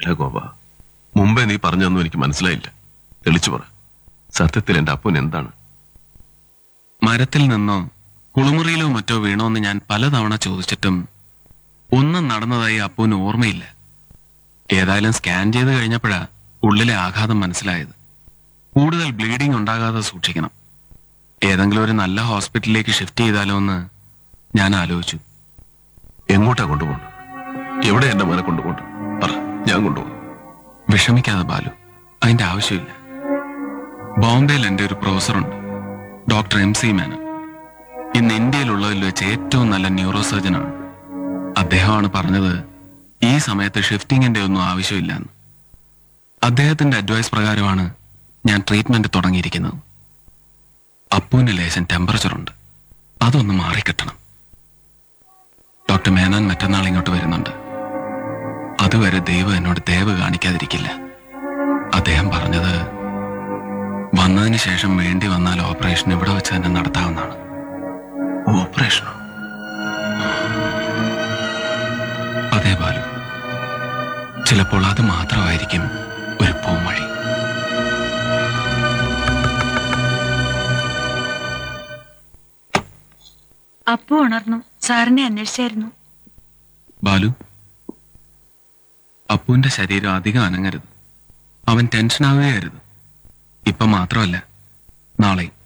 എടാ ഗോപ മുമ്പേ നീ പറഞ്ഞൊന്നും എനിക്ക് മനസ്സിലായില്ല തെളിച്ചു പറ സത്യത്തിൽ എന്റെ അപ്പൻ എന്താണ് മരത്തിൽ നിന്നോ കുളിമുറിയിലോ മറ്റോ വീണോ എന്ന് ഞാൻ പലതവണ ചോദിച്ചിട്ടും ഒന്നും നടന്നതായി അപ്പുവിന് ഓർമ്മയില്ല ഏതായാലും സ്കാൻ ചെയ്ത് കഴിഞ്ഞപ്പോഴാ ഉള്ളിലെ ആഘാതം മനസ്സിലായത് കൂടുതൽ ബ്ലീഡിംഗ് ഉണ്ടാകാതെ സൂക്ഷിക്കണം ഏതെങ്കിലും ഒരു നല്ല ഹോസ്പിറ്റലിലേക്ക് ഷിഫ്റ്റ് ചെയ്താലോ എന്ന് ഞാൻ ആലോചിച്ചു എങ്ങോട്ടാ കൊണ്ടുപോകണം എവിടെ എന്റെ മോനെ കൊണ്ടുപോകണം പറ ഞാൻ കൊണ്ടുപോകും വിഷമിക്കാതെ ബാലു അതിന്റെ ആവശ്യമില്ല ബോംബെയിൽ എൻ്റെ ഒരു പ്രൊഫസറുണ്ട് ഡോക്ടർ എം സി മേനൻ ഇന്ന് ഇന്ത്യയിലുള്ളതിൽ വെച്ച് ഏറ്റവും നല്ല ന്യൂറോ സർജനാണ് അദ്ദേഹമാണ് പറഞ്ഞത് ഈ സമയത്ത് ഷിഫ്റ്റിങ്ങിന്റെ ഒന്നും ആവശ്യമില്ലെന്ന് അദ്ദേഹത്തിന്റെ അഡ്വൈസ് പ്രകാരമാണ് ഞാൻ ട്രീറ്റ്മെന്റ് തുടങ്ങിയിരിക്കുന്നത് അപ്പുവിന് ലേശം ടെമ്പറേച്ചർ ഉണ്ട് അതൊന്ന് മാറിക്കിട്ടണം ഡോക്ടർ മേനൻ മറ്റന്നാൾ ഇങ്ങോട്ട് വരുന്നുണ്ട് അതുവരെ ദൈവം എന്നോട് ദയവ് കാണിക്കാതിരിക്കില്ല അദ്ദേഹം പറഞ്ഞത് വന്നതിന് ശേഷം വേണ്ടി വന്നാൽ ഓപ്പറേഷൻ ഇവിടെ വെച്ച് തന്നെ നടത്താവുന്നതാണ് ഓപ്പറേഷനോ അതേ ബാലു ചിലപ്പോൾ അത് മാത്രമായിരിക്കും ഒരു പോംവഴി അപ്പു ഉണർന്നു സാറിനെ അന്വേഷിച്ചായിരുന്നു ബാലു അപ്പുവിന്റെ ശരീരം അധികം അനങ്ങരുത് അവൻ ടെൻഷൻ ആവുകയരുത് ഇപ്പം മാത്രമല്ല നാളെ